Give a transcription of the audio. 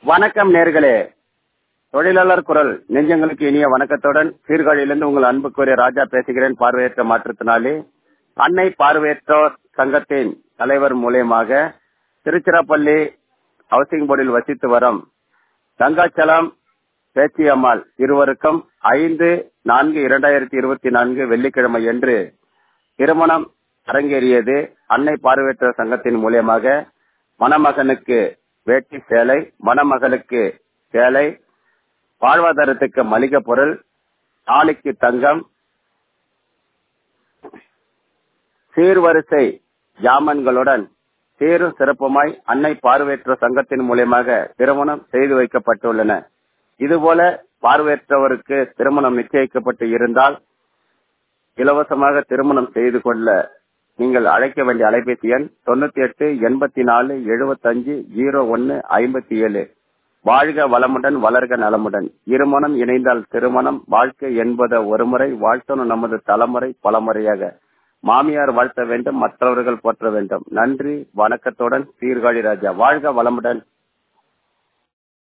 வணக்கம் நேர்களே தொழிலாளர் குரல் நெஞ்சங்களுக்கு இனிய வணக்கத்துடன் சீர்காழியிலிருந்து உங்கள் அன்புக்குரிய ராஜா பேசுகிறேன் பார்வையற்ற மாற்றுத்திறனாளி அன்னை பார்வையற்றோர் சங்கத்தின் தலைவர் மூலியமாக திருச்சிராப்பள்ளி ஹவுசிங் போர்டில் வசித்து வரும் தங்காச்சலம் பேச்சியம்மாள் இருவருக்கும் ஐந்து நான்கு இரண்டாயிரத்தி இருபத்தி நான்கு வெள்ளிக்கிழமை என்று திருமணம் அரங்கேறியது அன்னை பார்வையற்றோர் சங்கத்தின் மூலியமாக மணமகனுக்கு வேட்டி சேலை மணமகளுக்கு சேலை வாழ்வாதாரத்துக்கு மளிகை பொருள் தாலிக்கு தங்கம் சீர்வரிசை ஜாமன்களுடன் சீரும் சிறப்புமாய் அன்னை பார்வையற்ற சங்கத்தின் மூலியமாக திருமணம் செய்து வைக்கப்பட்டுள்ளன இதுபோல பார்வையற்றவருக்கு திருமணம் நிச்சயிக்கப்பட்டு இருந்தால் இலவசமாக திருமணம் செய்து கொள்ள நீங்கள் அழைக்க வேண்டிய அலைபேசி எண் தொண்ணூத்தி எட்டு எண்பத்தி நாலு எழுபத்தஞ்சு ஜீரோ ஒன்னு ஐம்பத்தி ஏழு வாழ்க வளமுடன் வளர்க நலமுடன் இருமணம் இணைந்தால் திருமணம் வாழ்க்கை என்பத ஒருமுறை வாழ்த்தணும் நமது தலைமுறை பலமுறையாக மாமியார் வாழ்த்த வேண்டும் மற்றவர்கள் போற்ற வேண்டும் நன்றி வணக்கத்துடன் சீர்காழி ராஜா வாழ்க வளமுடன்